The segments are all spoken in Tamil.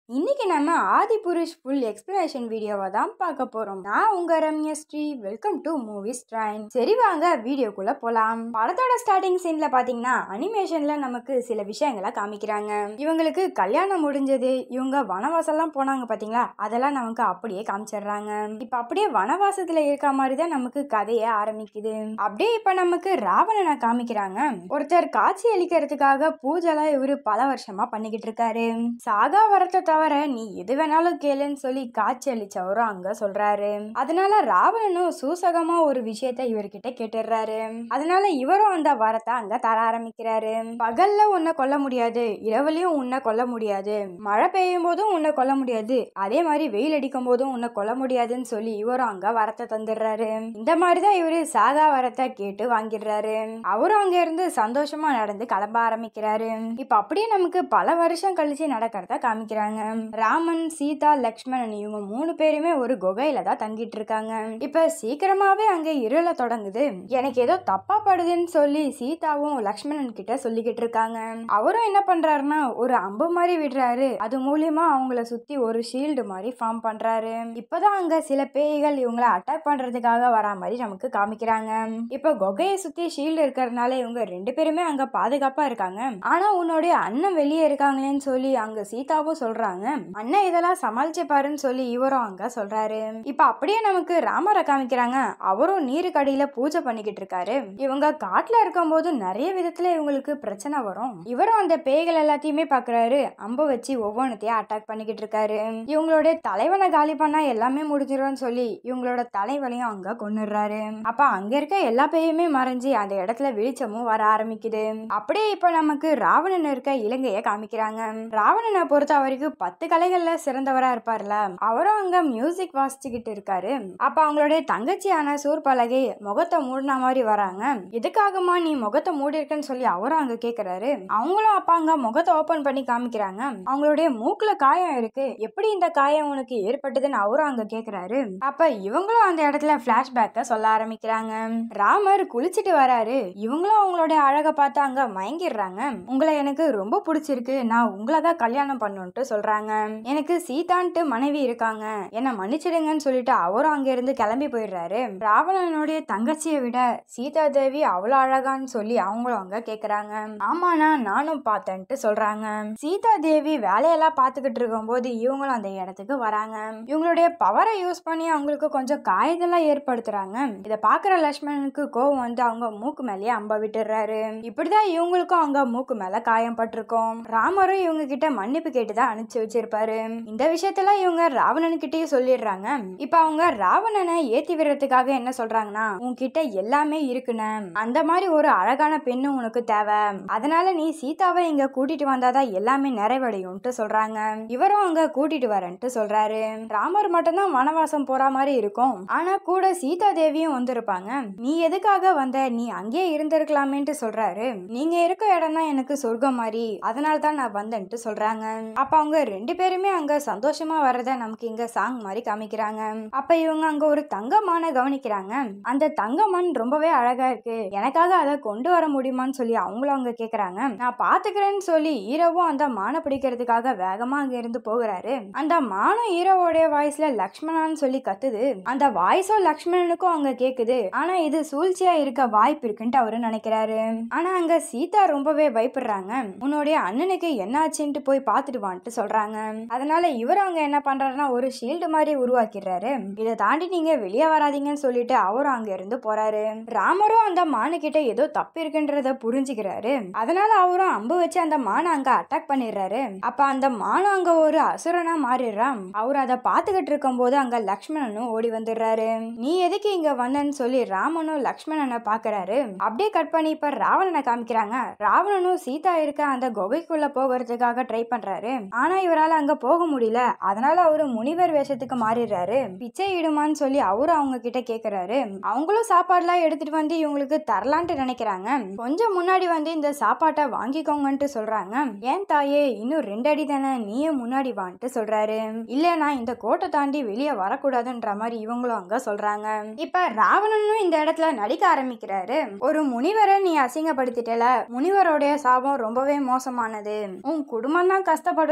இன்னைக்கு நம்ம ஆதி புருஷ் ஃபுல் எக்ஸ்பிளனேஷன் வீடியோவை தான் பார்க்க போறோம் நான் உங்க Ramya Sri welcome to movies train சரி வாங்க வீடியோக்குள்ள போலாம் படத்தோட ஸ்டார்டிங் சீன்ல பாத்தீங்கன்னா அனிமேஷன்ல நமக்கு சில விஷயங்களை காமிக்கிறாங்க இவங்களுக்கு கல்யாணம் முடிஞ்சது இவங்க வனவாசம்லாம் போனாங்க பாத்தீங்களா அதெல்லாம் நமக்கு அப்படியே காமிச்சிடுறாங்க இப்ப அப்படியே வனவாசத்துல இருக்க மாதிரி தான் நமக்கு கதையே ஆரம்பிக்குது அப்படியே இப்ப நமக்கு ராவணனை காமிக்கிறாங்க ஒருத்தர் காட்சி அளிக்கிறதுக்காக பூஜைலாம் இவரு பல வருஷமா பண்ணிக்கிட்டு இருக்காரு சாகா வரத்தை தவிர நீ எது வேணாலும் கேளுன்னு சொல்லி காட்சி அளிச்சவரும் அங்க சொல்றாரு அதனால ராவணனும் சூசகமா ஒரு விஷயத்த இவர்கிட்ட கேட்டுடுறாரு அதனால இவரும் அந்த வரத்தை அங்க தர ஆரம்பிக்கிறாரு பகல்ல உன்னை கொல்ல முடியாது இரவுலயும் உன்னை கொல்ல முடியாது மழை பெய்யும் போதும் உன்னை கொல்ல முடியாது அதே மாதிரி வெயில் அடிக்கும் போதும் உன்னை கொல்ல முடியாதுன்னு சொல்லி இவரும் அங்க வரத்தை தந்துடுறாரு இந்த மாதிரிதான் இவரு சாகா வரத்தை கேட்டு வாங்கிடுறாரு அவரும் அங்க இருந்து சந்தோஷமா நடந்து கிளம்ப ஆரம்பிக்கிறாரு இப்ப அப்படியே நமக்கு பல வருஷம் கழிச்சு நடக்கிறத காமிக்கிறாங்க ராமன் சீதா லக்ஷ்மணன் இவங்க மூணு பேருமே ஒரு குகையில தான் தங்கிட்டு இருக்காங்க இப்ப சீக்கிரமாவே அங்க இருள தொடங்குது எனக்கு ஏதோ தப்பா படுதுன்னு சொல்லி சீதாவும் லக்ஷ்மணன் கிட்ட சொல்லிக்கிட்டு இருக்காங்க அவரும் என்ன பண்றாருன்னா ஒரு அம்பு மாதிரி விடுறாரு அது மூலியமா அவங்கள சுத்தி ஒரு ஷீல்டு மாதிரி ஃபார்ம் பண்றாரு இப்பதான் அங்க சில பேய்கள் இவங்கள அட்டாக் பண்றதுக்காக வரா மாதிரி நமக்கு காமிக்கிறாங்க இப்ப குகையை சுத்தி ஷீல்டு இருக்கிறதுனால இவங்க ரெண்டு பேருமே அங்க பாதுகாப்பா இருக்காங்க ஆனா உன்னுடைய அண்ணன் வெளியே இருக்காங்களேன்னு சொல்லி அங்க சீதாவும் சொல்றாங்க அண்ணன் இதெல்லாம் சமாளிச்சு பாருன்னு சொல்லி இவரும் அங்க சொல்றாரு இப்ப அப்படியே நமக்கு ராமரை காமிக்கிறாங்க அவரும் நீருக்கடியில பூஜை பண்ணிக்கிட்டு இருக்காரு இவங்க காட்டுல இருக்கும்போது நிறைய விதத்துல இவங்களுக்கு பிரச்சனை வரும் இவரும் அந்த பேய்கள் எல்லாத்தையுமே பாக்குறாரு அம்பு வச்சு ஒவ்வொன்றத்தையும் அட்டாக் பண்ணிக்கிட்டு இருக்காரு இவங்களுடைய தலைவனை காலி பண்ணா எல்லாமே முடிஞ்சிரும்னு சொல்லி இவங்களோட தலைவலையும் அங்க கொண்டுடுறாரு அப்ப அங்க இருக்க எல்லா பேயுமே மறைஞ்சு அந்த இடத்துல வெளிச்சமும் வர ஆரம்பிக்குது அப்படியே இப்ப நமக்கு ராவணன் இருக்க இலங்கைய காமிக்கிறாங்க ராவணனை பொறுத்த வரைக்கும் பத்து கலைகள்ல சிறந்தவரா இருப்பார்ல அவரும் அங்க மியூசிக் வாசிச்சுக்கிட்டு இருக்காரு அப்ப அவங்களுடைய தங்கச்சியான சூர்பலகை முகத்தை மூடின மாதிரி வராங்க எதுக்காகமா நீ முகத்தை மூடி இருக்கன்னு சொல்லி அவரும் அங்க கேக்குறாரு அவங்களும் அப்ப அங்க முகத்தை ஓபன் பண்ணி காமிக்கிறாங்க அவங்களுடைய மூக்குல காயம் இருக்கு எப்படி இந்த காயம் உனக்கு ஏற்பட்டதுன்னு அவரும் அங்க கேக்குறாரு அப்ப இவங்களும் அந்த இடத்துல பிளாஷ்பேக்க சொல்ல ஆரம்பிக்கிறாங்க ராமர் குளிச்சுட்டு வராரு இவங்களும் அவங்களுடைய அழகை பார்த்து அங்க மயங்கிடுறாங்க உங்களை எனக்கு ரொம்ப பிடிச்சிருக்கு நான் உங்களை தான் கல்யாணம் பண்ணுன்ட்டு சொல்றாங்க எனக்கு சீதான்ட்டு மனைவி இருக்காங்க என்ன மன்னிச்சிடுங்கன்னு சொல்லிட்டு அவரும் அங்க இருந்து கிளம்பி போயிடுறாரு ராவணனுடைய தங்கச்சியை விட சீதா தேவி அவ்வளவு அழகான்னு சொல்லி அவங்களும் அங்க கேக்குறாங்க ஆமாண்ணா நானும் பார்த்தேன்ட்டு சொல்றாங்க சீதா தேவி வேலையெல்லாம் பார்த்துக்கிட்டு இருக்கும்போது இவங்களும் அந்த இடத்துக்கு வராங்க இவங்களுடைய பவரை யூஸ் பண்ணி அவங்களுக்கு கொஞ்சம் காயத்தெல்லாம் ஏற்படுத்துறாங்க இதை பாக்குற லட்சுமணனுக்கு கோவம் வந்து அவங்க மூக்கு மேலேயே அம்ப விட்டுறாரு இப்படிதான் இவங்களுக்கும் அவங்க மூக்கு மேல காயம் பட்டிருக்கும் ராமரும் இவங்க கிட்ட மன்னிப்பு கேட்டுதான் அனுப்பிச்சு வச்சிருப்பாரு இந்த விஷயத்தெல்லாம் இவங்க ராவணன் கிட்டயும் சொல்லிடுறாங்க இப்ப அவங்க ராவணனை ஏத்தி விடுறதுக்காக என்ன சொல்றாங்கன்னா உன்கிட்ட எல்லாமே இருக்குன்னு அந்த மாதிரி ஒரு அழகான பெண்ணு உனக்கு தேவை அதனால நீ சீதாவை இங்க கூட்டிட்டு வந்தாதான் எல்லாமே நிறைவடையும்ட்டு சொல்றாங்க இவரும் அங்க கூட்டிட்டு வரேன்ட்டு சொல்றாரு ராமர் மட்டும்தான் வனவாசம் போற மாதிரி இருக்கும் ஆனா கூட சீதா தேவியும் வந்திருப்பாங்க நீ எதுக்காக வந்த நீ அங்கேயே இருந்திருக்கலாமேன்ட்டு சொல்றாரு நீங்க இருக்க இடம் தான் எனக்கு சொர்க்கம் மாதிரி அதனால தான் நான் வந்தேன்ட்டு சொல்றாங்க அப்ப அவங்க ரெண்டு பேருமே அங்க சந்தோஷமா வர்றத நமக்கு இங்க சாங் மாதிரி காமிக்கிறாங்க அப்ப இவங்க அங்க ஒரு தங்கமான கவனிக்கிறாங்க அந்த தங்கமன் ரொம்பவே அழகா இருக்கு எனக்காக அதை கொண்டு வர முடியுமான்னு சொல்லி அவங்களும் அங்க கேக்குறாங்க நான் பாத்துக்கிறேன்னு சொல்லி ஈரவும் அந்த மானை பிடிக்கிறதுக்காக வேகமா அங்க இருந்து போகிறாரு அந்த மானம் ஈரோவோடைய வாய்ஸ்ல லக்ஷ்மணான்னு சொல்லி கத்துது அந்த வாய்ஸும் லக்ஷ்மணனுக்கும் அங்க கேக்குது ஆனா இது சூழ்ச்சியா இருக்க வாய்ப்பு இருக்குன்ட்டு அவரு நினைக்கிறாரு ஆனா அங்க சீதா ரொம்பவே பயப்படுறாங்க உன்னுடைய அண்ணனுக்கு என்னாச்சுன்ட்டு போய் பார்த்துட்டு வான்ட்டு சொல்றாங்க அதனால இவர் அங்க என்ன பண்றாருன்னா ஒரு ஷீல்டு மாதிரி உருவாக்கிடுறாரு இதை தாண்டி நீங்க வெளியே வராதீங்கன்னு சொல்லிட்டு அவரும் அங்க இருந்து போறாரு ராமரும் அந்த மானு கிட்ட ஏதோ தப்பு இருக்குன்றத புரிஞ்சுக்கிறாரு அதனால அவரும் அம்பு வச்சு அந்த மானை அங்க அட்டாக் பண்ணிடுறாரு அப்ப அந்த மானம் அங்க ஒரு அசுரனா மாறிடுறான் அவர் அதை பார்த்துக்கிட்டு இருக்கும் போது அங்க லக்ஷ்மணனும் ஓடி வந்துடுறாரு நீ எதுக்கு இங்க வந்தன்னு சொல்லி ராமனும் லக்ஷ்மணனை பாக்குறாரு அப்படியே கட் பண்ணி இப்ப ராவணனை காமிக்கிறாங்க ராவணனும் சீதா இருக்க அந்த குகைக்குள்ள போகிறதுக்காக ட்ரை பண்றாரு ஆனா இவரால அங்க போக முடியல அதனால அவரு முனிவர் வேஷத்துக்கு மாறிடுறாரு பிச்சை இடுமான்னு சொல்லி அவரு அவங்க கிட்ட கேக்குறாரு அவங்களும் சாப்பாடுலாம் எடுத்துட்டு வந்து இவங்களுக்கு தரலான்ட்டு நினைக்கிறாங்க கொஞ்சம் முன்னாடி வந்து இந்த சாப்பாட்டை வாங்கிக்கோங்கன்ட்டு சொல்றாங்க ஏன் தாயே இன்னும் ரெண்டு அடி தானே நீயே முன்னாடி வான்ட்டு சொல்றாரு இல்ல நான் இந்த கோட்டை தாண்டி வெளியே வரக்கூடாதுன்ற மாதிரி இவங்களும் அங்க சொல்றாங்க இப்ப ராவணனும் இந்த இடத்துல நடிக்க ஆரம்பிக்கிறாரு ஒரு முனிவரை நீ அசிங்கப்படுத்திட்டல முனிவருடைய சாபம் ரொம்பவே மோசமானது உன் குடும்பம் தான் கஷ்டப்படுன்னு சொல்லி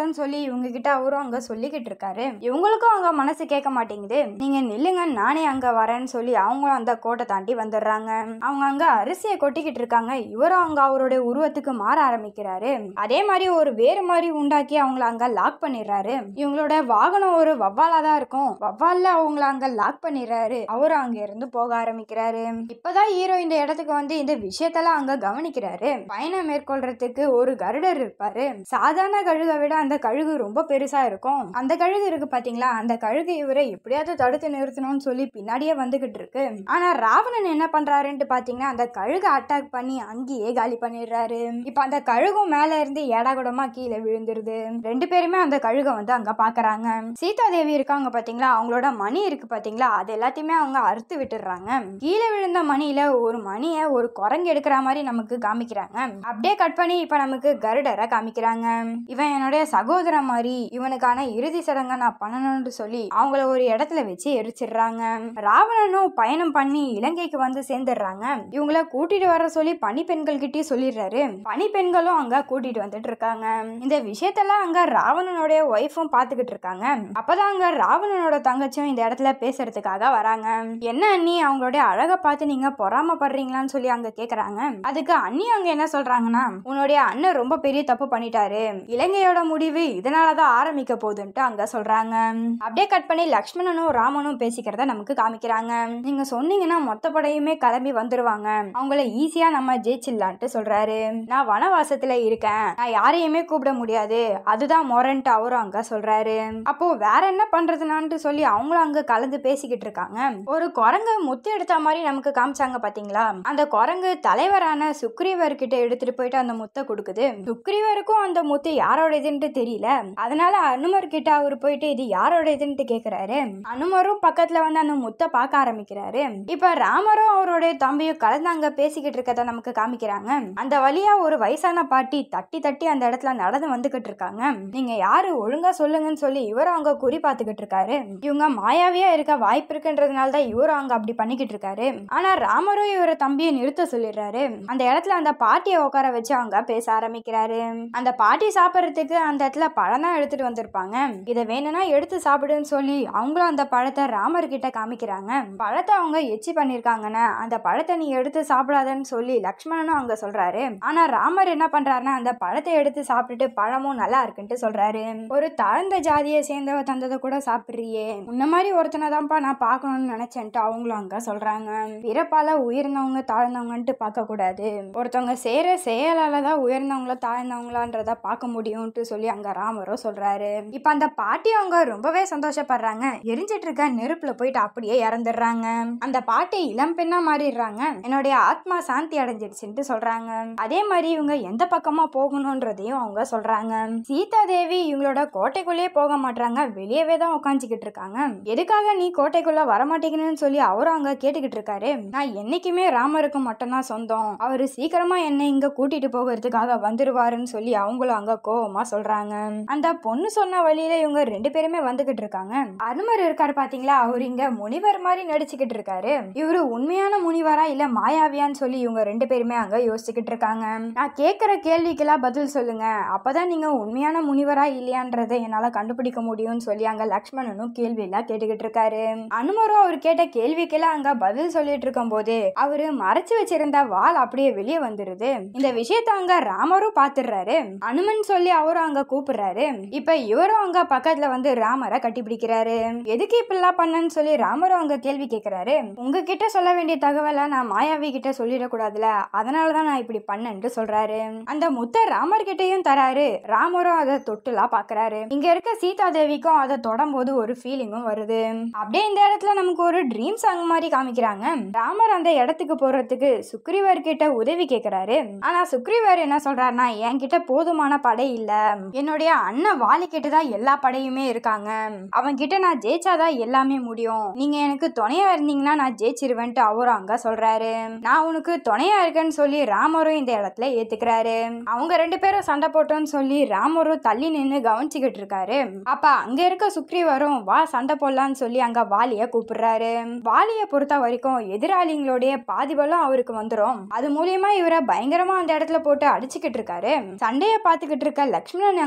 இவங்க கிட்ட அவரும் அங்க சொல்லிக்கிட்டு இருக்காரு இவங்களுக்கும் அவங்க மனசு கேட்க மாட்டேங்குது நீங்க நில்லுங்க நானே அங்க வரேன்னு சொல்லி அவங்களும் அந்த கோட்டை தாண்டி வந்துடுறாங்க அவங்க அங்க அரிசியை கொட்டிக்கிட்டு இருக்காங்க இவரும் அங்க அவருடைய உருவத்துக்கு மாற ஆரம்பிக்கிறாரு அதே மாதிரி ஒரு வேறு மாதிரி உண்டாக்கி அவங்கள அங்க லாக் பண்ணிடுறாரு இவங்களோட வாகனம் ஒரு வவ்வாலா தான் இருக்கும் வவ்வால்ல அவங்கள அங்க லாக் பண்ணிடுறாரு அவரும் அங்க இருந்து போக ஆரம்பிக்கிறாரு இப்பதான் ஹீரோ இந்த இடத்துக்கு வந்து இந்த விஷயத்தெல்லாம் அங்க கவனிக்கிறாரு பயணம் மேற்கொள்றதுக்கு ஒரு கருடர் இருப்பாரு சாதாரண கழுகை விட அந்த கழுகு ரொம்ப பெருசா இருக்கும் அந்த கழுகு இருக்கு பாத்தீங்களா அந்த கழுகு இவரை எப்படியாவது தடுத்து நிறுத்தணும்னு சொல்லி பின்னாடியே வந்துகிட்டு இருக்கு ஆனா ராவணன் என்ன பண்றாருன்ட்டு பாத்தீங்கன்னா அந்த கழுகை அட்டாக் பண்ணி அங்கேயே காலி பண்ணிடுறாரு இப்ப அந்த கழுகும் மேல இருந்து ஏடாகுடமா கீழே விழுந்துருது ரெண்டு பேருமே அந்த கழுகை வந்து அங்க பாக்குறாங்க சீதா தேவி இருக்காங்க பாத்தீங்களா அவங்களோட மணி இருக்கு பாத்தீங்களா அது எல்லாத்தையுமே அவங்க அறுத்து விட்டுடுறாங்க கீழே விழுந்த மணியில ஒரு மணியை ஒரு குரங்கு எடுக்கிற மாதிரி நமக்கு காமிக்கிறாங்க அப்படியே கட் பண்ணி இப்ப நமக்கு கருடரை காமிக்கிறாங்க இவன் என்னுடைய சகோதரன் மாதிரி இவனுக்கான இறுதி சடங்கை நான் பண்ணணும்னு சொல்லி அவங்கள ஒரு இடத்துல வச்சு எரிச்சிடுறாங்க ராவணனும் பயணம் பண்ணி இலங்கைக்கு வந்து சேர்ந்துடுறாங்க இவங்கள கூட்டிட்டு வர சொல்லி பனிப்பெண்கள் கிட்டயே சொல்லிடுறாரு பனிப்பெண்களும் அங்க கூட்டிட்டு வந்துட்டு இருக்காங்க இந்த விஷயத்தெல்லாம் அங்க ராவணனுடைய ஒய்ஃபும் பாத்துக்கிட்டு இருக்காங்க அப்பதான் அங்க ராவணனோட தங்கச்சியும் இந்த இடத்துல பேசுறதுக்காக வராங்க என்ன அண்ணி அவங்களுடைய அழகை பார்த்து நீங்க பொறாமப்படுறீங்களான்னு சொல்லி அங்க கேக்குறாங்க அதுக்கு அண்ணி அங்க என்ன சொல்றாங்கன்னா உன்னுடைய அண்ணன் ரொம்ப பெரிய தப்பு பண்ணிட்டாரு இலங்கையோட முடிவு இதனாலதான் ஆரம்பிக்க போகுதுன்ட்டு அங்க சொல்றாங்க அப்படியே கட் பண்ணி லக்ஷ்மணனும் ராமனும் பேசிக்கிறத நமக்கு காமிக்கிறாங்க நீங்க சொன்னீங்கன்னா மொத்த படையுமே கிளம்பி வந்துருவாங்க அவங்கள ஈஸியா நம்ம ஜெயிச்சிடலான்ட்டு சொல்றாரு நான் வனவாசத்துல இருக்கேன் நான் யாரையுமே கூப்பிட முடியாது அதுதான் மொரன்ட்டு அவரும் அங்க சொல்றாரு அப்போ வேற என்ன பண்றதுனான்ட்டு சொல்லி அவங்களும் அங்க கலந்து பேசிக்கிட்டு இருக்காங்க ஒரு குரங்கு முத்து எடுத்த மாதிரி நமக்கு காமிச்சாங்க பாத்தீங்களா அந்த குரங்கு தலைவரான சுக்ரீவர் கிட்ட எடுத்துட்டு போயிட்டு அந்த முத்தை கொடுக்குது சுக்ரீவருக்கும் அந்த முத்து யாரோட இதுன்ட்டு தெரியல அதனால அனுமர் கிட்ட அவர் போயிட்டு இது யாரோட இதுன்ட்டு கேக்குறாரு அனுமரும் பக்கத்துல வந்து அந்த முத்தை பார்க்க ஆரம்பிக்கிறாரு இப்ப ராமரும் அவருடைய தம்பியும் கலந்து அங்க பேசிக்கிட்டு இருக்கத நமக்கு காமிக்கிறாங்க அந்த வழியா ஒரு வயசான பாட்டி தட்டி தட்டி அந்த இடத்துல நடந்து வந்துகிட்டு இருக்காங்க நீங்க யாரு ஒழுங்கா சொல்லுங்கன்னு சொல்லி இவரும் அங்க குறி பார்த்துக்கிட்டு இருக்காரு இவங்க மாயாவியா இருக்க வாய்ப்பு இருக்குன்றதுனால தான் இவரும் அங்க அப்படி பண்ணிக்கிட்டு இருக்காரு ஆனா ராமரும் இவரை தம்பியை நிறுத்த சொல்லிடுறாரு அந்த இடத்துல அந்த பாட்டியை உட்கார வச்சு அவங்க பேச ஆரம்பிக்கிறாரு அந்த பாட்டி சாப்பிட்றதுக்கு அந்த இடத்துல பழம் தான் எடுத்துட்டு வந்திருப்பாங்க இதை வேணும்னா எடுத்து சாப்பிடுன்னு சொல்லி அவங்களும் அந்த பழத்தை ராமர் கிட்ட காமிக்கிறாங்க பழத்தை அவங்க எச்சி பண்ணிருக்காங்கன்னா அந்த பழத்தை நீ எடுத்து சாப்பிடாதன்னு சொல்லி லக்ஷ்மணனும் அங்க சொல்றாரு ஆனா ராமர் என்ன பண்றாருன்னா அந்த பழத்தை எடுத்து சாப்பிட்டுட்டு பழமும் நல்லா இருக்குன்ட்டு சொல்றாரு ஒரு தாழ்ந்த ஜாதியை சேர்ந்தவ தந்ததை கூட சாப்பிடுறியே உன்ன மாதிரி ஒருத்தனை தான்ப்பா நான் பார்க்கணும்னு நினைச்சேன்ட்டு அவங்களும் அங்க சொல்றாங்க பிறப்பால உயர்ந்தவங்க தாழ்ந்தவங்கன்ட்டு பார்க்க கூடாது ஒருத்தவங்க செய்யற செயலால தான் உயர்ந்தவங்கள தாழ்ந்தவங்களான்றத பார்க்க முடியும்ட்டு சொல்லி அங்க ராமரும் சொல்றாரு இப்ப அந்த பாட்டி அவங்க ரொம்பவே சந்தோஷப்படுறாங்க எரிஞ்சிட்டு இருக்க நெருப்புல போயிட்டு அப்படியே இறந்துடுறாங்க அந்த பாட்டி இளம் பெண்ணா மாறிடுறாங்க என்னுடைய ஆத்மா சாந்தி அடைஞ்சிடுச்சுன்ட்டு சொல்றாங்க அதே மாதிரி இவங்க எந்த பக்கமா போகணுன்றதையும் அவங்க சொல்றாங்க சீதா தேவி இவங்களோட கோட்டைக்குள்ளேயே போக மாட்டாங்க வெளியவே தான் உட்காந்துக்கிட்டு இருக்காங்க எதுக்காக நீ கோட்டைக்குள்ள வரமாட்டேங்கன்னு சொல்லி அவரும் அங்க கேட்டுக்கிட்டு இருக்காரு நான் என்னைக்குமே ராமருக்கு மட்டும்தான் சொந்தம் அவரு சீக்கிரமா என்னை இங்க கூட்டிட்டு போகிறதுக்காக வந்துருவாருன்னு சொல்லி அவங்களும் அங்க கோவமா சொல்றாங்க அந்த பொண்ணு சொன்ன வழியில இவங்க ரெண்டு பேருமே வந்துகிட்டு இருக்காங்க அனுமர் இருக்காரு பாத்தீங்களா அவர் இங்க முனிவர் மாதிரி நடிச்சுக்கிட்டு இருக்காரு இவரு உண்மையான முனிவரா இல்ல மாயாவியான்னு சொல்லி இவங்க ரெண்டு பேருமே அங்க யோசிச்சுக்கிட்டு இருக்காங்க நான் கேக்குற கேள்விக்கெல்லாம் பதில் சொல்லுங்க அப்பதான் நீங்க உண்மையான முனிவரா இல்லையான்றதை என்னால கண்டுபிடிக்க முடியும்னு சொல்லி அங்க லக்ஷ்மணனும் கேள்வி எல்லாம் கேட்டுக்கிட்டு இருக்காரு அனுமரும் அவர் கேட்ட கேள்விக்கெல்லாம் அங்க பதில் சொல்லிட்டு இருக்கும் போது அவரு மறைச்சு வச்சிருந்த வாள் அப்படியே வெளியே வந்துருது இந்த விஷயத்த அங்க ராமரும் பாத்துடுறாரு அனுமன் சொல்லி அவரும் அங்க கூப்பிடுறாரு இப்ப இவரும் அங்க பக்கத்துல வந்து ராமரை கட்டிப்பிடிக்கிறாரு எதுக்கு இப்படிலாம் பண்ணன்னு சொல்லி ராமரும் அங்க கேள்வி கேக்குறாரு உங்ககிட்ட சொல்ல வேண்டிய தகவலை நான் மாயாவி கிட்ட சொல்லிடக்கூடாதுல அதனாலதான் நான் இப்படி பண்ணேன்ட்டு சொல்றாரு அந்த முத்த ராமர் கிட்டயும் தராரு ராமரும் அதை தொட்டுலாம் பாக்குறாரு இங்க இருக்க சீதா தேவிக்கும் அதை தொடும்போது ஒரு ஃபீலிங்கும் வருது அப்படியே இந்த இடத்துல நமக்கு ஒரு ட்ரீம் சாங் மாதிரி காமிக்கிறாங்க ராமர் அந்த இடத்துக்கு போறதுக்கு சுக்ரீவர் கிட்ட உதவி கேக்குறாரு ஆனா சுக்ரீவர் என்ன சொல்றாருன்னா என்கிட்ட போதுமான படை இல்ல என்னுடைய அண்ணன் வாலி கிட்ட தான் எல்லா படையுமே இருக்காங்க அவன் கிட்ட நான் ஜெயிச்சாதான் எல்லாமே முடியும் நீங்க எனக்கு துணையா இருந்தீங்கன்னா நான் ஜெயிச்சிருவேன்ட்டு அவரும் அங்க சொல்றாரு நான் உனக்கு துணையா இருக்கேன்னு சொல்லி ராமரும் இந்த இடத்துல ஏத்துக்கிறாரு அவங்க ரெண்டு பேரும் சண்டை போட்டோன்னு சொல்லி ராமரும் தள்ளி நின்னு கவனிச்சுக்கிட்டு இருக்காரு அப்ப அங்க இருக்க சுக்ரீவரும் வா சண்டை போடலான்னு சொல்லி அங்க வாலிய கூப்பிடுறாரு வாலிய பொறுத்த வரைக்கும் எதிராளிங்களுடைய பாதி பலம் அவருக்கு வந்துரும் அது மூலியமா இவரை பயங்கரமா அந்த இடத்துல போட்டு அடிச்சுக்கிட்டு இருக்காரு சண்டைய பாத்துக்கிட்டு இருக்க லக்ஷ்மணன் அங்க என்ன சொல்றாரு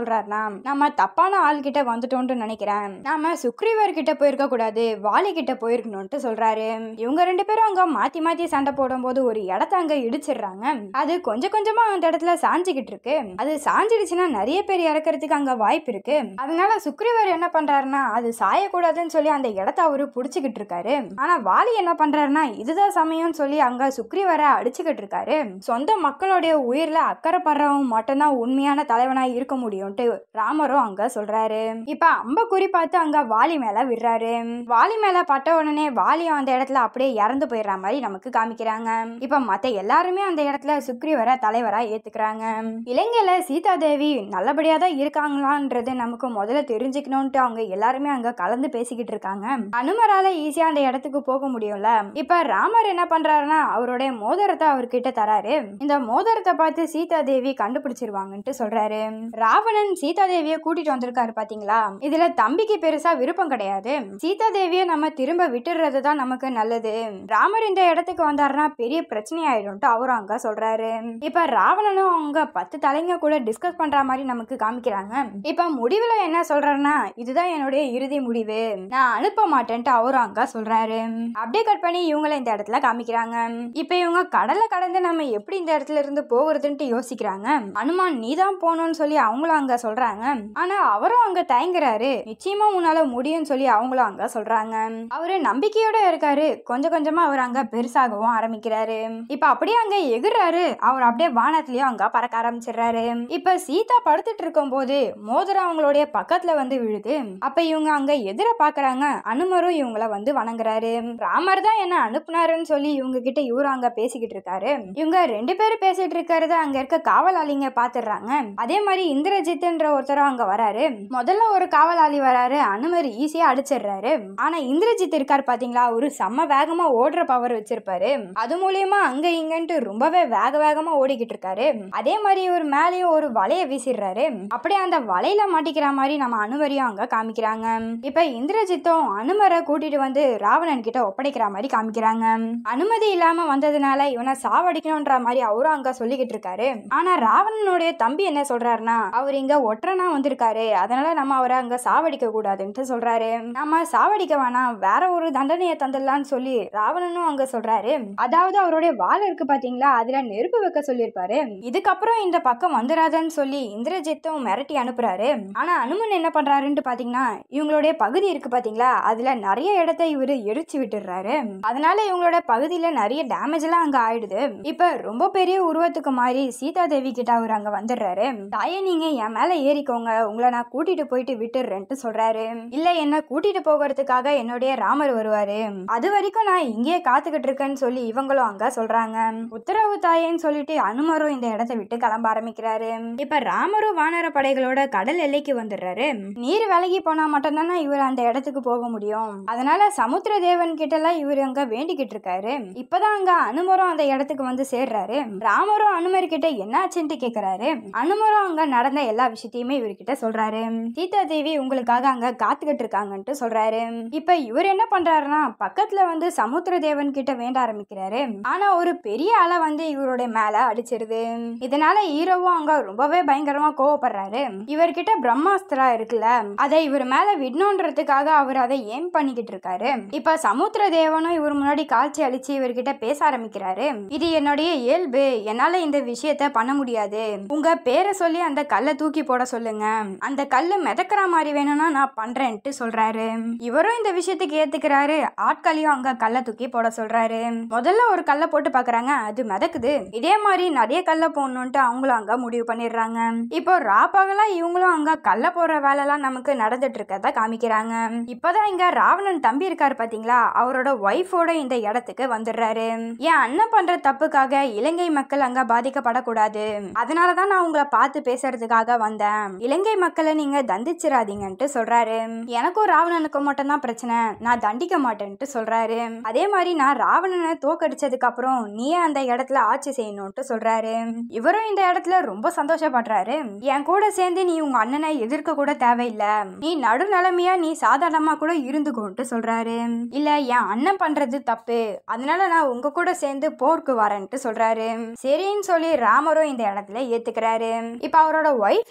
சொல்றாருன்னா நம்ம தப்பான ஆள் கிட்ட வந்துட்டோம்னு நினைக்கிறேன் நாம சுக்ரீவர் கிட்ட போயிருக்க கூடாது வாலி கிட்ட போயிருக்கணும்ட்டு சொல்றாரு இவங்க ரெண்டு பேரும் அங்க மாத்தி மாத்தி சண்டை போடும்போது ஒரு இடத்த அங்க இடிச்சிடுறாங்க அது கொஞ்சம் கொஞ்சமா அந்த இடத்துல சாஞ்சுக்கிட்டு இருக்கு அது சாஞ்சிடுச்சுன்னா நிறைய பேர் இறக்கறதுக்கு அங்க வாய்ப்பு இருக்கு அதனால சுக்ரீவர் என்ன பண்றாருன்னா அது சாயக்கூடாதுன்னு சொல்லி அந்த இடத்த அவரு புடிச்சுக்கிட்டு இருக்காரு ஆனா வாலி என்ன பண்றாருன்னா இதுதான் சமயம்னு சொல்லி அங்க சுக்ரீவரை அடிச்சுக்கிட்டு இருக்காரு சொந்த மக்களுடைய உயிர்ல அக்கறைப்படுறவன் மட்டும்தான் உண்மையான தலைவனா இருக்க முடியும்ட்டு ராமரும் அங்க சொல்றாரு இப்ப அம்ப குறி பார்த்து அங்க வாலி மேல விடுறாரு வாலி மேல பட்ட உடனே வாலியும் அந்த இடத்துல அப்படியே இறந்து போயிடுற மாதிரி நமக்கு காமிக்கிறாங்க இப்ப மத்த எல்லாருமே அந்த இடத்துல சுக்ரீவரை தலைவரா ஏத்துக்கிறாங்க இலங்கையில சீதா தேவி நல்லபடியா தான் இருக்காங்களான்றது நமக்கு முதல்ல தெரிஞ்சுக்கணும்ட்டு அவங்க எல்லாருமே அங்க கலந்து பேசிக்கிட்டு இருக்காங்க அனுமரால ஈஸியா அந்த இடத்துக்கு போக முடியும்ல இப்ப ராமர் என்ன பண்றாருன்னா அவருடைய மோதிரத்தை அவர்கிட்ட தராரு இந்த மோதிரத்தை பார்த்து சீதா தேவி கண்டுபிடிச்சிருவாங்கன்ட்டு சொல்றாரு ராவணன் சீதா தேவியை கூட்டிட்டு வந்திருக்காரு பாத்தீங்களா இதுல தம்பிக்கு பெருசா விருப்பம் கிடையாது சீதா தேவியை நம்ம திரும்ப விட்டுறது தான் நமக்கு நல்லது ராமர் இந்த இடத்துக்கு வந்தாருன்னா பெரிய பிரச்சனை ஆயிடும்ட்டு அவரும் அங்க சொல்றாரு இப்ப ராவணனும் அவங்க பத்து தலைங்க கூட டிஸ்கஸ் பண்ற மாதிரி நமக்கு காமிக்கிறாங்க இப்ப முடிவுல என்ன சொல்றாருன்னா இதுதான் என்னுடைய இறுதி முடிவு நான் அனுப்ப மாட்டேன்ட்டு அவரும் அங்க சொல்றாரு அப்படியே கட் பண்ணி இவங்கள இந்த இடத்துல காமிக்கிறாங்க இப்ப இவங்க கடலை கடந்து நம்ம எப்படி இந்த இடத்துல இருந்து போகிறதுன்ட்டு யோசிக்கிறாங்க அனுமான் நீதான் போகணும்னு சொல்லி அவங்களும் அங்க சொல்றாங்க ஆனா அவரும் அங்க தயங்குறாரு நிச்சயமா உன்னால முடியும்னு சொல்லி அவங்களும் அங்க சொல்றாங்க அவரு நம்பிக்கையோட இருக்காரு கொஞ்சம் கொஞ்சமா அவர் அங்க பெருசாகவும் ஆரம்பிக்கிறாரு இப்ப அப்படியே அங்க எகுறாரு அவர் அப்படியே வானத்திலயும் அங்க பறக்க ஆரம்பிச்சிடுறாரு இப்ப சீதா படுத்துட்டு இருக்கும் போது மோதிரம் அவங்களுடைய பக்கத்துல வந்து விழுது அப்ப இவங்க அங்க எதிர பாக்குறாங்க அனுமரும் இவங்கள வந்து வணங்குறாரு ராமர் தான் என்ன அனுப்புனாருன்னு சொல்லி இவங்க கிட்ட இவரும் அங்க பேசிக்கிட்டு இருக்காரு இவங்க ரெண்டு பேரும் பேசிட்டு இருக்கிறத அங்க இருக்க காவலாளிங்க பாத்துடுறாங்க அதே மாதிரி இந்திரஜித்ன்ற ஒருத்தரும் அங்க வராரு முதல்ல ஒரு காவலாளி வராரு அனுமர் ஈஸியா அடிச்சிடுறாரு ஆனா இந்திரஜித் இருக்கார் பாத்தீங்களா ஒரு செம்ம வேகமா ஓடுற பவர் வச்சிருப்பாரு அது மூலியமா அங்க இங்கன்ட்டு ரொம்பவே வேக வேகமா ஓடிக்கிட்டு இருக்காரு அதே மாதிரி ஒரு மேலேயும் ஒரு வலைய வீசிடுறாரு அப்படியே அந்த வலையில மாட்டிக்கிற மாதிரி நம்ம அனுமரையும் அங்க காமிக்கிறாங்க இப்ப இந்திரஜித்தும் அனுமரை கூட்டிட்டு வந்து ராவணன் கிட்ட ஒப்படைக்கிற மாதிரி காமிக்கிறாங்க அனுமதி இல்லாம வந்ததுனால இவனை சாவடிக்கணும்ன்ற மாதிரி அவரும் அங்க சொல்லிக்கிட்டு இருக்காரு ஆனா ராவணனுடைய தம்பி என்ன சொல்றாருன்னா அவர் இங்க ஒற்றனா வந்திருக்காரு அதனால நம்ம அவரை அங்க சாவடிக்க கூடாதுன்ட்டு சொல்றாரு நம்ம சாவடிக்க வேணாம் வேற ஒரு தண்டனையை தந்துடலாம்னு சொல்லி ராவணனும் அங்க சொல்றாரு அதாவது அவருடைய வால் இருக்கு பாத்தீங்களா அதுல நெருப்பு வைக்க சொல்லியிருப்பாரு இதுக்கப்புறம் இந்த பக்கம் வந்துடாதன்னு சொல்லி இந்திரஜித்தும் மிரட்டி அனுப்புறாரு ஆனா அனுமன் என்ன பண்றாருன்ட்டு பாத்தீங்கன்னா இவங்களுடைய பகுதி இருக்கு பாத்தீங்களா அதுல நிறைய இடத்த இவரு எரிச்சு விட்டுறாரு அதனால இவங்களோட பகுதியில நிறைய டேமேஜ் எல்லாம் அங்க ஆயிடுது இப்ப ரொம்ப பெரிய உருவத்துக்கு மாறி சீதா தேவி கிட்ட அவர் அங்க வந்துடுறாரு தாயே நீங்க என் மேல ஏறிக்கோங்க உங்களை நான் கூட்டிட்டு போயிட்டு விட்டுடுறேன்ட்டு சொல்றாரு இல்ல என்ன கூட்டிட்டு போகிறதுக்காக என்னுடைய ராமர் வருவாரு அது வரைக்கும் நான் இங்கேயே காத்துக்கிட்டு இருக்கேன்னு சொல்லி இவங்களும் அங்க சொல்றாங்க உத்தரவு தாயேன்னு சொல்லிட்டு அனுமரும் இந்த இடத்த விட்டு கிளம்ப ஆரம்பிக்கிறாரு இப்ப ராமரும் வானர படைகளோட கடல் எல்லைக்கு வந்துடுறாரு நீர் விலகி போனா மட்டும்தானே இவர் அந்த இடத்துக்கு போக முடியும் அதனால சமுத்திர தேவன் கிட்ட எல்லாம் இவர் அங்க வேண்டிக்கிட்டு இருக்காரு இப்பதான் அங்க அனுமரும் அந்த இடத்துக்கு வந்து சேர்றாரு ராமரும் அனுமர் கிட்ட என்னாச்சுன்ட்டு கேக்குறாரு அனுமரும் அங்க நடந்த எல்லா விஷயத்தையுமே இவர்கிட்ட சொல்றாரு சீதா தேவி உங்களுக்காக அங்க காத்துக்கிட்டு இருக்காங்கன்ட்டு சொல்றாரு இப்ப இவர் என்ன பண்றாருன்னா பக்கத்துல வந்து சமுத்திர தேவன் கிட்ட வேண்ட ஆரம்பிக்கிறாரு ஆனா ஒரு பெரிய அலை வந்து இவருடைய மேல அடிச்சிருது இதனால ஹீரோவும் அங்க ரொம்பவே பயங்கரமா கோவப்படுறாரு இவர்கிட்ட பிரம்மாஸ்திரா இருக்குல்ல அதை இவர் மேல விடணுன்றதுக்காக அவர் அதை ஏம் பண்ணிக்கிட்டு இருக்காரு இப்ப சமுத்திர தேவனும் இவர் முன்னாடி காட்சி அளிச்சு இவர்கிட்ட பேச ஆரம்பிக்கிறாரு இது என்னுடைய இயல்பு என்னால இந்த விஷயத்த பண்ண முடியாது உங்க பேரை சொல்லி அந்த கல்லை தூக்கி போட சொல்லுங்க அந்த கல்லு மிதக்கிற மாதிரி வேணும்னா நான் பண்றேன்ட்டு சொல்றாரு இவரும் இந்த விஷயத்துக்கு ஏத்துக்கிறாரு ஆட்களையும் அங்க கல்லை தூக்கி போட சொல்றாரு முதல்ல ஒரு கல்லை போட்டு பாக்குறாங்க அது மிதக்குது இதே மாதிரி நிறைய கல்லை போடணும்ட்டு அவங்களும் அங்க முடிவு பண்ணிடுறாங்க இப்போ ராப்பகலா இவங்களும் அங்க கல்லை போடுற வேலைலாம் நமக்கு நடந்துட்டு இருக்கறத காமிக்கிறாங்க இப்பதான் இங்க ராவணன் தம்பி இருக்காரு பாத்தீங்களா அவரோட ஒய்ஃபோட இந்த இடத்துக்கு வந்துடுறாரு என் அண்ணன் பண்ற தப்புக்காக இலங்கை மக்கள் அங்க பாதிக்கப்படக்கூடாது அதனாலதான் நான் உங்களை பார்த்து பேசுறதுக்காக வந்தேன் இலங்கை மக்களை நீங்க தண்டிச்சிடாதீங்கன்ட்டு சொல்றாரு எனக்கும் ராவணனுக்கும் மட்டும் தான் பிரச்சனை நான் தண்டிக்க மாட்டேன்ட்டு சொல்றாரு அதே மாதிரி நான் ராவணனை தோக்கடிச்சதுக்கு அப்புறம் நீயே அந்த இடத்துல ஆட்சி செய்யணும்ட்டு சொல்றாரு இவரும் இந்த இடத்துல ரொம்ப சந்தோஷப்படுறாரு என் கூட சேர்ந்து நீ உங்க அண்ணனை எதிர்க்க கூட தேவையில்லை நீ நடுநிலைமையா நீ சாதாரணமா கூட இருந்துக்கோன்ட்டு சொல்றாரு இல்ல என் அண்ணன் பண்றது தப்பு அதனால நான் உங்க கூட சேர்ந்து போருக்கு வரேன்ட்டு சொல்றாரு சரின்னு சொல்லி ராமரும் இந்த இடத்துல ஏத்துக்கிறாரு இப்ப அவரோட ஒய்ஃப்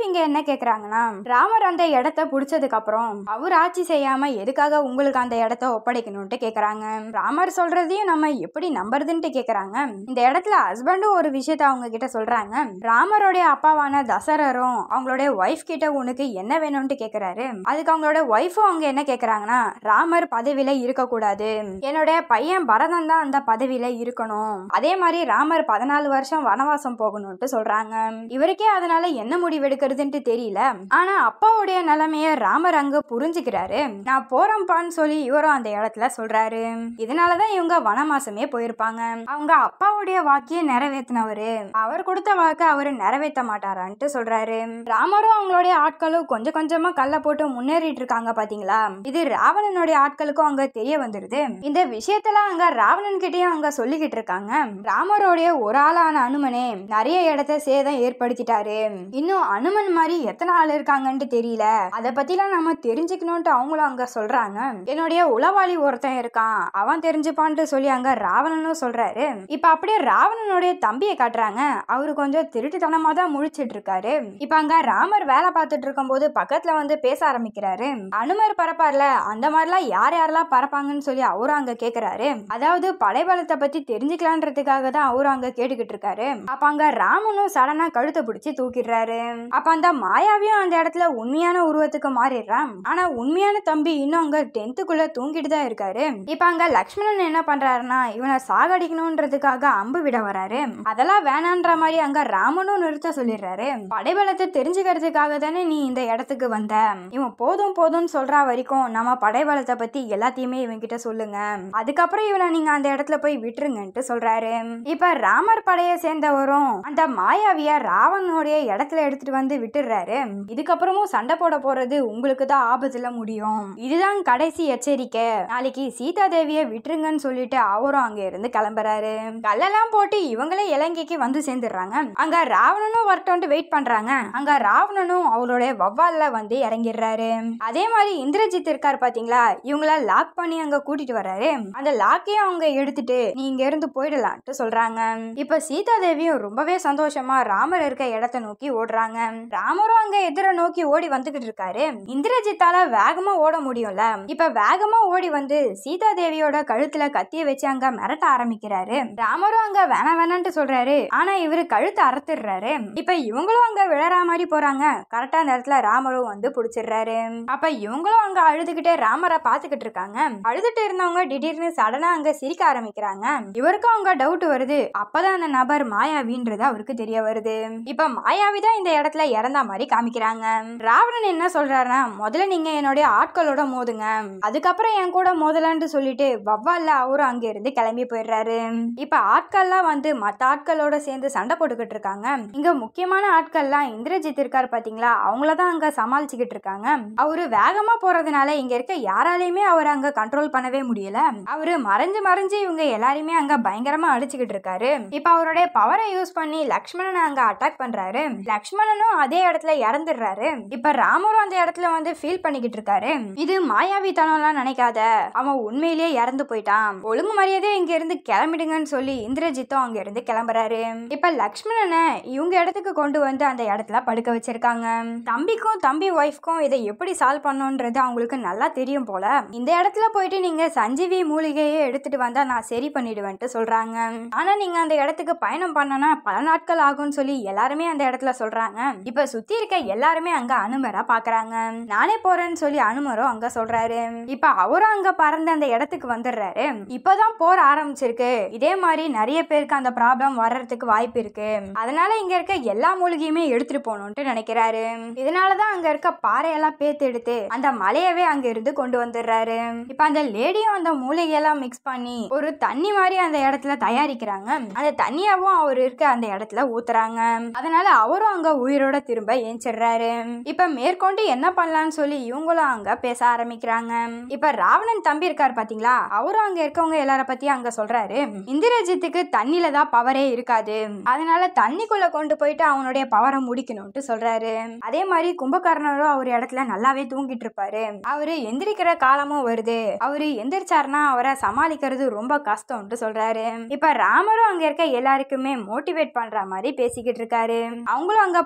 இங்க என்ன கேக்குறாங்கன்னா ராமர் அந்த இடத்த புடிச்சதுக்கு அப்புறம் அவர் ஆட்சி செய்யாம எதுக்காக உங்களுக்கு அந்த இடத்த ஒப்படைக்கணும்ட்டு கேக்குறாங்க ராமர் சொல்றதையும் நம்ம எப்படி நம்புறதுன்ட்டு கேக்குறாங்க இந்த இடத்துல ஹஸ்பண்டும் ஒரு விஷயத்த அவங்க கிட்ட சொல்றாங்க ராமருடைய அப்பாவான தசரரும் அவங்களுடைய ஒய்ஃப் கிட்ட உனக்கு என்ன வேணும்ட்டு கேக்குறாரு அதுக்கு அவங்களோட ஒய்ஃபும் அவங்க என்ன கேக்குறாங்கன்னா ராமர் பதவியில இருக்கக்கூடாது என்னுடைய பையன் பரதன் தான் அந்த பதவியில இருக்கணும் அதே மாதிரி ராமர் பதினாலு வருஷம் வனவாசம் போகணும்ட்டு சொல்றாங்க இவருக்கே அதனால என்ன முடிவு எடுக்கிறதுன்ட்டு தெரியல ஆனா அப்பாவுடைய நிலைமைய ராமர் அங்க புரிஞ்சுக்கிறாரு நான் போறேன்ப்பான்னு சொல்லி இவரும் அந்த இடத்துல சொல்றாரு இதனாலதான் இவங்க வனவாசமே போயிருப்பாங்க அவங்க அப்பாவுடைய வாக்கிய நிறைவேத்தினவரு அவர் கொடுத்த வாக்கு அவரு நிறைவேற்ற மாட்டாரான்ட்டு சொல்றாரு ராமரும் அவங்களுடைய ஆட்களும் கொஞ்சம் கொஞ்சமா கல்ல போட்டு முன்னேறிட்டு இருக்காங்க பாத்தீங்களா இது ராவணனுடைய ஆட்களுக்கும் அங்க தெரிய வந்துருது இந்த விஷயத்துல அங்க ராவணன் கிட்டயும் அங்க சொல்லிக்கிட்டு இருக்காங்க ராமரோடைய ஒரு ஆளான அனுமனே நிறைய இடத்த சேதம் ஏற்படுத்திட்டாரு இன்னும் அனுமன் மாதிரி எத்தனை ஆள் இருக்காங்கன்ட்டு தெரியல அத பத்திலாம் நம்ம தெரிஞ்சுக்கணும்ட்டு அவங்களும் அங்க சொல்றாங்க என்னுடைய உளவாளி ஒருத்தன் இருக்கான் அவன் தெரிஞ்சுப்பான்ட்டு சொல்லி அங்க ராவணனும் சொல்றாரு இப்ப அப்படியே ராவணனுடைய தம்பியை காட்டுறாங்க அவரு கொஞ்சம் திருட்டுத்தனமா தான் முழிச்சிட்டு இருக்காரு இப்ப அங்க ராமர் வேலை பார்த்துட்டு இருக்கும்போது பக்கத்துல வந்து பேச ஆரம்பிக்கிறாரு அனுமர் பரப்பார்ல அந்த மாதிரிலாம் யார் யாரெல்லாம் பறப்பாங்கன்னு சொல்லி அவரும் அங்க கேக்குறாரு அதாவது படைபலத்தை பத்தி தெரிஞ்சுக்கலான்றதுக்காக தான் அவரும் அங்க கேட்டுக்கிட்டு இருக்காரு அப்ப அங்க ராமனும் சடனா கழுத்தை பிடிச்சி தூக்கிடுறாரு அப்ப அந்த மாயாவியும் அந்த இடத்துல உண்மையான உருவத்துக்கு மாறிடுறான் ஆனா உண்மையான தம்பி இன்னும் அங்க டென்த்துக்குள்ள தூங்கிட்டு தான் இருக்காரு இப்ப அங்க லக்ஷ்மணன் என்ன பண்றாருன்னா இவனை சாகடிக்கணும்ன்றதுக்காக அம்பு விட வராரு அதெல்லாம் வேணான்ற மாதிரி அங்க ராமனும் நிறுத்த சொல்லிடுறாரு படைபலத்தை தெரிஞ்சுக்கிறதுக்காக தானே நீ இந்த இடத்துக்கு வந்த இவன் போதும் போதும்னு சொல்றா வரைக்கும் நம்ம படைபலத்தை பத்தி எல்லாத்தையுமே இவன் கிட்ட சொல்லுங்க அதுக்கப்புறம் இவனை நீங்க அந்த இடத்துல போய் விட்டுருங்கன்ட்டு சொல்றாரு இப்ப ராமர் படைய சேர்ந்தவரும் அந்த மாயாவிய ராவனுடைய இடத்துல எடுத்துட்டு வந்து விட்டுடுறாரு இதுக்கப்புறமும் சண்டை போட போறது உங்களுக்கு தான் ஆபத்துல முடியும் இதுதான் கடைசி எச்சரிக்கை நாளைக்கு சீதா தேவிய விட்டுருங்கன்னு சொல்லிட்டு அவரும் அங்க இருந்து கிளம்புறாரு கல்லெல்லாம் போட்டு இவங்களே இலங்கைக்கு வந்து சேர்ந்துடுறாங்க அங்க ராவணனும் வரட்டும்ட்டு வெயிட் பண்றாங்க அங்க ராவணனும் அவருடைய வவ்வால்ல வந்து இறங்கிடுறாரு அதே மாதிரி இந்திரஜித் இருக்காரு பாத்தீங்களா இவங்கள லாக் பண்ணி அங்க கூட்டிட்டு வர்றாரு அந்த லாக்கையும் அவங்க எடுத்துட்டு நீ இங்க இருந்து போயிடலான்ட்டு சொல்றாங்க இப்ப சீதா தேவியும் ரொம்பவே சந்தோஷமா ராமர் இருக்க இடத்த நோக்கி ஓடுறாங்க ராமரும் அங்க எதிர நோக்கி ஓடி வந்துகிட்டு இருக்காரு இந்திரஜித்தால வேகமா ஓட முடியும்ல இப்ப வேகமா ஓடி வந்து சீதா தேவியோட கழுத்துல கத்திய வச்சு அங்க மிரட்ட ஆரம்பிக்கிறாரு ராமரும் அங்க வேணாம் வேணான்ட்டு சொல்றாரு ஆனா இவரு கழுத்தை அறுத்துடுறாரு இப்ப இவங்களும் அங்க விழற மாதிரி போறாங்க கரெக்டா அந்த இடத்துல ராமரும் வந்து புடிச்சிடுறாரு அப்ப இவங்களும் அங்க அழுதுகிட்டே ராமரை பாத்துக்கிட்டு இருக்காங்க அழுதுட்டு இருந்தவங்க திடீர்னு சடனா அங்க சிரிக்க ஆரம்பிக்கிறாங்க இவருக்கும் அங்க டவுட் வருது அப்பதான் அந்த நபர் மாயாவின்றது அவருக்கு தெரிய வருது இப்ப மாயாவி தான் இந்த இடத்துல இறந்தா மாதிரி காமிக்கிறாங்க ராவணன் என்ன சொல்றாருன்னா முதல்ல நீங்க என்னுடைய ஆட்களோட மோதுங்க அதுக்கப்புறம் என் கூட மோதலான்னு சொல்லிட்டு வவ்வால்ல அவரும் அங்க இருந்து கிளம்பி போயிடுறாரு இப்ப ஆட்கள்லாம் வந்து மத்த ஆட்களோட சேர்ந்து சண்டை போட்டுக்கிட்டு இருக்காங்க இங்க முக்கியமான ஆட்கள்லாம் இந்திரஜித் இருக்காரு பாத்தீங்களா அவங்களதான் அங்க சமாளிச்சுக்கிட்டு இருக்காங்க அவரு வேகமா போறதுனால இங்க இருக்க யாராலையுமே அவர் அங்க கண்ட்ரோல் பண்ணவே முடியல அவரு மறைஞ்சு மறைஞ்சு இவங்க எல்லாரையுமே அங்க பயங்கரமா அடிச்சுக்கிட்டு இருக்காரு இப்ப அவருடைய பவரை யூஸ் பண்ணி லக்ஷ்மணனை அங்க அட்டாக் பண்றாரு லக்ஷ்மணனும் அதே இடத்துல இறந்துடுறாரு இப்ப ராமரும் அந்த இடத்துல வந்து ஃபீல் பண்ணிக்கிட்டு இருக்காரு இது மாயாவித்தனம்லாம் நினைக்காத அவன் உண்மையிலேயே இறந்து போயிட்டான் ஒழுங்கு மரியாதை இங்க இருந்து கிளம்பிடுங்கன்னு சொல்லி இந்திரஜித்தும் அங்க இருந்து கிளம்புறாரு இப்ப லக்ஷ்மணனை இவங்க இடத்துக்கு கொண்டு வந்து அந்த இடத்துல படுக்க வச்சிருக்காங்க தம்பிக்கும் தம்பி ஒய்ஃப்க்கும் இதை எப்படி சால்வ் பண்ணணுன்றது அவங்களுக்கு நல்லா தெரியும் போல இந்த இடத்துல போயிட்டு நீங்க சஞ்சீவி மூலிகையை எடுத்துட்டு வந்தா நான் சரி பண்ணிடுவேன்ட்டு சொல்றாங்க ஆனா நீங்க அந்த இடத்துக்கு பயணம் பண்ணனா பல நாட்கள் ஆகும்னு சொல்லி எல்லாருமே அந்த இடத்துல சொல்றாங்க இப்ப சுத்தி இருக்க எல்லாருமே அங்க அனுமரா பாக்குறாங்க நானே போறேன்னு சொல்லி அனுமரும் அங்க சொல்றாரு இப்ப அவரும் அங்க பறந்து அந்த இடத்துக்கு வந்துடுறாரு இப்பதான் போர் ஆரம்பிச்சிருக்கு இதே மாதிரி நிறைய பேருக்கு அந்த ப்ராப்ளம் வர்றதுக்கு வாய்ப்பு இருக்கு அதனால இங்க இருக்க எல்லா மூலிகையுமே எடுத்துட்டு போகணும்ட்டு நினைக்கிறாரு இதனாலதான் அங்க இருக்க பாறையெல்லாம் பேத்து எடுத்து அந்த மலையவே அங்க இருந்து கொண்டு வந்துடுறாரு இப்ப அந்த லேடியும் அந்த மூலிகையெல்லாம் மிக்ஸ் பண்ணி ஒரு தண்ணி மாதிரி அந்த இடத்துல தயாரிக்கிறாங்க அந்த தண்ணியாவும் அவர் இருக்க அந்த இடத்துல ஊத்துறாங்க அதனால அவரும் அங்க உயிரோட திரும்ப ஏஞ்சிடுறாரு இப்ப மேற்கொண்டு என்ன பண்ணலாம்னு சொல்லி இவங்களும் அங்க பேச ஆரம்பிக்கிறாங்க இப்ப ராவணன் தம்பி இருக்காரு பாத்தீங்களா அவரும் அங்க இருக்கவங்க எல்லார பத்தி அங்க சொல்றாரு இந்திரஜித்துக்கு தண்ணில தான் பவரே இருக்காது அதனால தண்ணிக்குள்ள கொண்டு போயிட்டு அவனுடைய பவரை முடிக்கணும்ட்டு சொல்றாரு அதே மாதிரி கும்பகர்ணரும் அவர் இடத்துல நல்லாவே தூங்கிட்டு இருப்பாரு அவரு எந்திரிக்கிற காலமும் வருது அவரு எந்திரிச்சாருன்னா அவரை சமாளிக்கிறது ரொம்ப கஷ்டம்ட்டு சொல்றாரு இப்ப ராமரும் அங்க இருக்க எல்லாருக்குமே மோட்டிவேட் பண்ற மாதிரி பேசிக்கிட்டு இருக்காரு அவங்களும் அங்க போருக்காக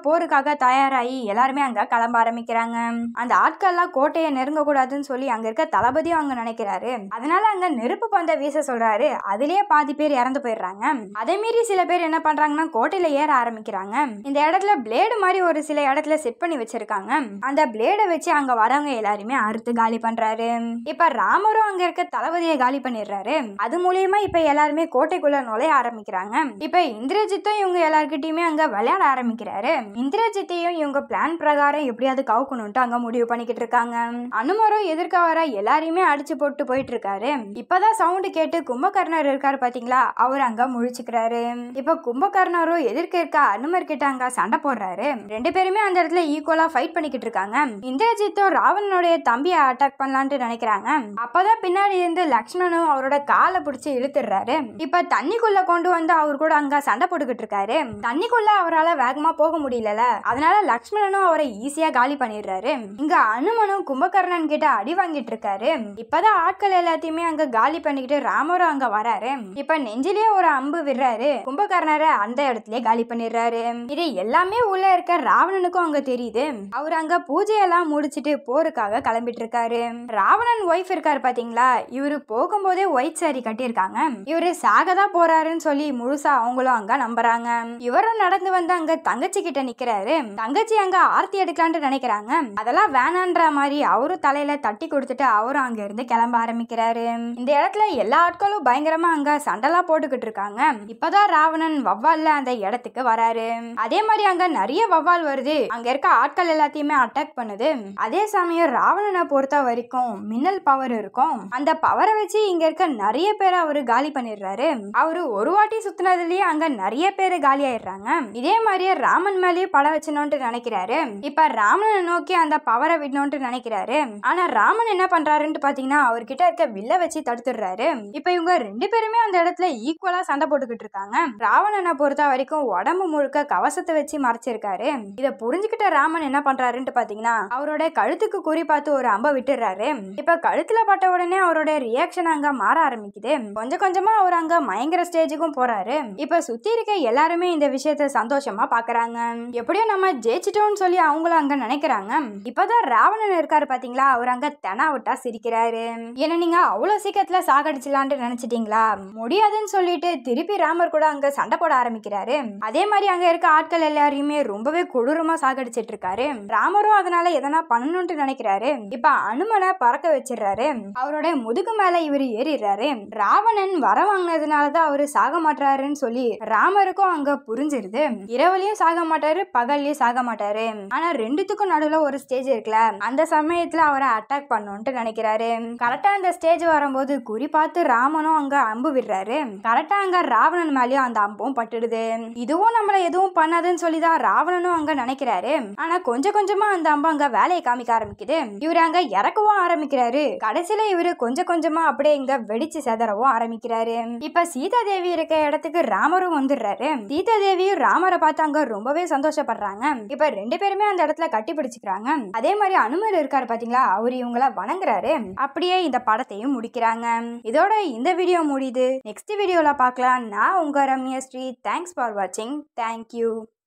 போருக்காக தயாராகி எல்லாருமே அங்க கிளம்ப ஆரம்பிக்கிறாங்க அந்த ஆட்கள்லாம் கோட்டையை நெருங்க கூடாதுன்னு சொல்லி அங்க இருக்க தளபதியும் அங்க நினைக்கிறாரு அதனால அங்க நெருப்பு பந்த வீச சொல்றாரு அதுலயே பாதி பேர் இறந்து போயிடுறாங்க அதே மீறி சில பேர் என்ன பண்றாங்கன்னா கோட்டையில ஏற ஆரம்பிக்கிறாங்க இந்த இடத்துல பிளேடு மாதிரி ஒரு சில இடத்துல செட் பண்ணி வச்சிருக்காங்க அந்த பிளேடை வச்சு அங்க வரவங்க எல்லாருமே அறுத்து காலி பண்றாரு இப்ப ராமரும் அங்க இருக்க தளபதியை காலி பண்ணிடுறாரு அது மூலியமா இப்ப எல்லாருமே கோட்டைக்குள்ள நுழைய ஆரம்பிக்கிறாங்க இப்ப இந்திரஜித்தும் இவங்க எல்லார்கிட்டயுமே அங்க விளையாட ஆரம்பிக்கிறாரு இந்திரஜித்தையும் இவங்க பிளான் பிரகாரம் எப்படியாவது கவுக்கணும்ட்டு அங்க முடிவு பண்ணிக்கிட்டு இருக்காங்க அனுமரும் எதிர்க்க வர எல்லாரையுமே அடிச்சு போட்டு போயிட்டு இருக்காரு இப்பதான் சவுண்டு கேட்டு கும்பகர்ணர் இருக்காரு பாத்தீங்களா அவர் அங்க முழிச்சுக்கிறாரு இப்ப கும்பகர்ணரும் எதிர்க்க இருக்க அனுமர் கிட்ட அங்க சண்டை போடுறாரு ரெண்டு பேருமே அந்த இடத்துல ஈக்குவலா ஃபைட் பண்ணிக்கிட்டு இருக்காங்க இந்திரஜித்தும் ராவணனுடைய தம்பியை அட்டாக் பண்ணலான்ட்டு நினைக்கிறாங்க அப்பதான் பின்னாடி இருந்து லக்ஷ்மணும் அவரோட காலை பிடிச்சி இழுத்துடுறாரு இப்ப தண்ணிக்குள்ள கொண்டு வந்து அவர் கூட அங்க சண்டை போட்டுக்கிட்டு இருக்காரு தண்ணிக்குள்ள அவரால் வேகமா போக முடியல அதனால லக்ஷ்மணனும் அவரை ஈஸியா காலி பண்ணிடுறாரு இங்க அனுமனும் கும்பகர்ணன் கிட்ட அடி வாங்கிட்டு இருக்காரு இப்பதான் ஆட்கள் எல்லாத்தையுமே அங்க காலி பண்ணிக்கிட்டு ராமரும் அங்க வராரு இப்ப நெஞ்சிலேயே ஒரு அம்பு விடுறாரு கும்பகர்ணரை அந்த இடத்துலயே காலி பண்ணிடுறாரு இது எல்லாமே உள்ள இருக்க ராவணனுக்கும் அங்க தெரியுது அவர் அங்க பூஜையெல்லாம் முடிச்சிட்டு போருக்காக கிளம்பிட்டு இருக்காரு ராவணன் ஒய்ஃப் இருக்காரு பாத்தீங்களா இவரு போகும்போதே ஒயிட் சாரி கட்டியிருக்காங்க இவரு சாகதான் போறாருன்னு சொல்லி முழுசா அவங்களும் அங்க நம்புறாங்க இவரும் நடந்து வந்து அங்க தங்கச்சி கிட்ட நிக்கிறாரு தங்கச்சி அங்க ஆர்த்தி எடுக்கலான்ட்டு நினைக்கிறாங்க அதெல்லாம் வேணான்ற மாதிரி அவரும் தலையில தட்டி கொடுத்துட்டு அவரும் அங்க இருந்து கிளம்ப ஆரம்பிக்கிறாரு இந்த இடத்துல எல்லா ஆட்களும் பயங்கரமா அங்க சண்டெல்லாம் போட்டுக்கிட்டு இருக்காங்க இப்பதான் ராவணன் வவ்வால்ல அந்த இடத்துக்கு வராரு அதே மாதிரி அங்க நிறைய வவ்வால் வருது அங்க இருக்க ஆட்கள் எல்லாத்தையுமே அட்டாக் பண்ணுது அதே சமயம் ராவணனை பொறுத்த வரைக்கும் மின்னல் பவர் இருக்கும் அந்த பவரை வச்சு இங்க இருக்க நிறைய பேரை அவரு காலி பண்ணிடுறாரு அவரு ஒரு வாட்டி சுத்தினதுலயே அங்க நிறைய பேர் காலி ஆயிடுறாங்க இதே மாதிரியே ராமன் மேலேயே படம் வச்சணும்னு நினைக்கிறாரு இப்ப ராமனை நோக்கி அந்த பவரை விடணும்னு நினைக்கிறாரு ஆனா ராமன் என்ன பண்றாருன்னு பாத்தீங்கன்னா அவர்கிட்ட இருக்க வில்ல வச்சு தடுத்துடுறாரு இப்ப இவங்க ரெண்டு பேருமே அந்த இடத்துல ஈக்குவலா சண்டை போட்டுக்கிட்டு இருக்காங்க ராவணனை பொறுத்த வரைக்கும் உடம்பு முழுக்க கவசத்தை வச்சு மறைச்சிருக்காரு இத புரிஞ்சுக்கிட்ட ராமன் என்ன பண்றாருன்னு பாத்தீங்கன்னா அவரோட கழுத்துக்கு குறி பார்த்து ஒரு அம்பை விட்டுறாரு இப்ப கழுத்துல பட்ட உடனே அவரோட ரியாக்ஷன் அங்க மாற ஆரம்பிக்குது கொஞ்சம் கொஞ்சமா அவர் அங்க மயங்கர ஸ்டேஜுக்கும் போறாரு இப்ப சுத்தி இருக்க எல்லாருமே இந்த விஷயத்த சந்தோஷமா பாக்குறாங்க எப்படியோ நம்ம ஜெயிச்சிட்டோம்னு சொல்லி அவங்களும் அங்க நினைக்கிறாங்க இப்பதான் ராவணன் இருக்காரு பாத்தீங்களா அவர் அங்க தெனா விட்டா சிரிக்கிறாரு என்ன நீங்க அவ்வளவு சீக்கிரத்துல சாகடிச்சலான்ட்டு நினைச்சிட்டீங்களா முடியாதுன்னு சொல்லிட்டு திருப்பி ராமர் கூட அங்க சண்டை போட ஆரம்பிக்கிறாரு அதே மாதிரி அங்க இருக்க ஆட்கள் எல்லாரையுமே ரொம்பவே கொடூரமா சாகடிச்சிட்டு இருக்காரு ராமரும் அதனால எதனா பண்ணணும்னு நினைக்கிறாரு இப்ப அனுமனை பறக்க வச்சிடுறாரு அவரோட முதுகு மேல இவர் ஏறிடுறாரு ராவணன் வர வாங்கினதுனாலதான் அவரு சாக மாட்டாருன்னு சொல்லி ராமருக்கும் அங்க புரிஞ்சிருது இரவுலயும் சாக மாட்டாரு பகல்லயும் சாக மாட்டாரு ஆனா ரெண்டுத்துக்கும் நடுவுல ஒரு ஸ்டேஜ் இருக்குல்ல அந்த சமயத்துல அவரை அட்டாக் பண்ணணும்ட்டு நினைக்கிறாரு கரெக்டா அந்த ஸ்டேஜ் வரும்போது குறி பார்த்து ராமனும் அங்க அம்பு விடுறாரு கரெக்டா அங்க ராவணன் மேலயும் அந்த அம்பும் பட்டுடுது இதுவும் நம்மள எதுவும் பண்ணாதுன்னு சொல்லிதான் ராவணனும் அங்க நினைக்கிறாரு ஆனா கொஞ்சம் கொஞ்சமா அந்த அம்பு அங்க வேலையை காமிக்க ஆரம்பிக்குது இவரு அங்க இறக்கவும் ஆரம்பிக்கிறாரு கடைசியில இவரு கொஞ்சம் கொஞ்சமா அப்படியே இங்க வெடிச்சு செதறவும் ஆரம்பிக்கிறாரு இப்ப சீதா தேவி இருக்க இடத்துக்கு ராமரும் வந்துடுறாரு சீதா தேவியும் ராமரை பார்த்து அங்க ரொம்பவே சந்தோஷப்படுறாங்க இப்ப ரெண்டு பேருமே அந்த இடத்துல கட்டி பிடிச்சுக்கிறாங்க அதே மாதிரி அனுமர் இருக்காரு பாத்தீங்களா அவர் இவங்கள வணங்குறாரு அப்படியே இந்த படத்தையும் முடிக்கிறாங்க இதோட இந்த வீடியோ முடியுது நெக்ஸ்ட் வீடியோல பார்க்கலாம் நான் உங்க ரம்யா ஸ்ரீ தேங்க்ஸ் ஃபார் வாட்சிங் தேங்க்யூ